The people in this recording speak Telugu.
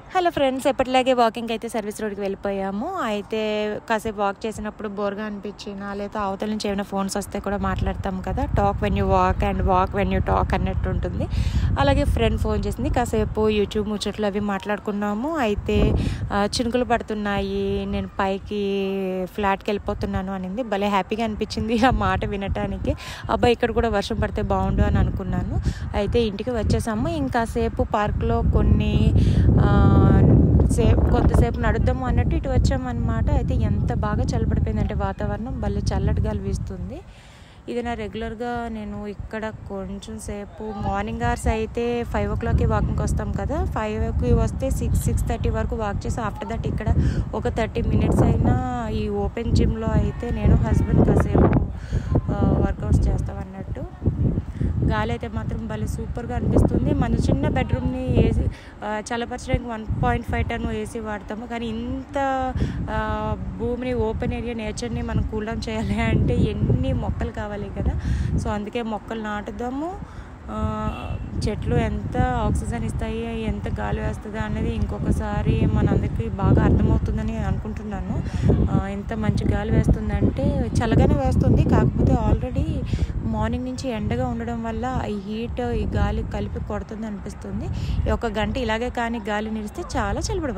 హలో ఫ్రెండ్స్ ఎప్పటిలాగే వాకింగ్ అయితే సర్వీస్ రోడ్కి వెళ్ళిపోయాము అయితే కాసేపు వాక్ చేసినప్పుడు బోర్గా అనిపించినా లేదా అవతల నుంచి ఏమైనా ఫోన్స్ వస్తే కూడా మాట్లాడతాం కదా talk when you walk and walk when you talk అన్నట్టు ఉంటుంది అలాగే ఫ్రెండ్ ఫోన్ చేసింది కాసేపు యూట్యూబ్ ముచ్చట్లు అవి మాట్లాడుకున్నాము అయితే ఆ, చినుకులు పడుతున్నాయి నేను పైకి ఫ్లాట్కి వెళ్ళిపోతున్నాను అనింది భలే హ్యాపీగా అనిపించింది ఆ మాట వినటానికి అబ్బాయి ఇక్కడ కూడా వర్షం పడితే బాగుండు అని అనుకున్నాను అయితే ఇంటికి వచ్చేసాము ఇంకాసేపు పార్క్లో కొన్ని ఆ, సేపు కొంతసేపు నడుద్దాము అన్నట్టు ఇటు వచ్చామన్నమాట అయితే ఎంత బాగా చల్లబడిపోయిందంటే వాతావరణం భలే చల్లటి గాలి వీస్తుంది ఇది నా రెగ్యులర్గా నేను ఇక్కడ కొంచెం సేపు మార్నింగ్ అవర్స్ అయితే ఫైవ్ ఓ క్లాక్కి వాకింగ్కి వస్తాం కదా ఫైవ్కి వస్తే సిక్స్ సిక్స్ థర్టీ వరకు వాక్ చేసి ఆఫ్టర్ దట్ ఇక్కడ ఒక థర్టీ మినిట్స్ అయినా ఈ ఓపెన్ జిమ్లో అయితే నేను హస్బెండ్ కాసేపు వర్కౌట్స్ చేస్తాం అన్నట్టు గాలి అయితే మాత్రం భలే సూపర్గా అనిపిస్తుంది మన చిన్న బెడ్రూమ్ని ఏసీ ఆ, చల్లపరచడానికి one point five ton AC వాడతాము కానీ ఇంత ఆ, భూమిని ఓపెన్ ఏరియా నేచర్ని మనం కూల్ డౌన్ చేయాలి అంటే ఎన్ని మొక్కలు కావాలి కదా సో అందుకే మొక్కలు నాటుదాము ఆ, చెట్లు ఎంత ఆక్సిజన్ ఇస్తాయి ఎంత గాలి వేస్తుంది అనేది ఇంకొకసారి మనందరికీ బాగా అర్థమవుతుందని అనుకుంటున్నాను ఆ, ఎంత మంచి గాలి వేస్తుందంటే చల్లగానే వేస్తుంది కాకపోతే ఆల్రెడీ మార్నింగ్ నుంచి ఎండగా ఉండడం వల్ల ఈ హీట్ ఈ గాలి కలిపి కొడుతుంది అనిపిస్తుంది ఈ ఒక గంట ఇలాగే కానీ గాలి నిలిస్తే చాలా చల్లబడి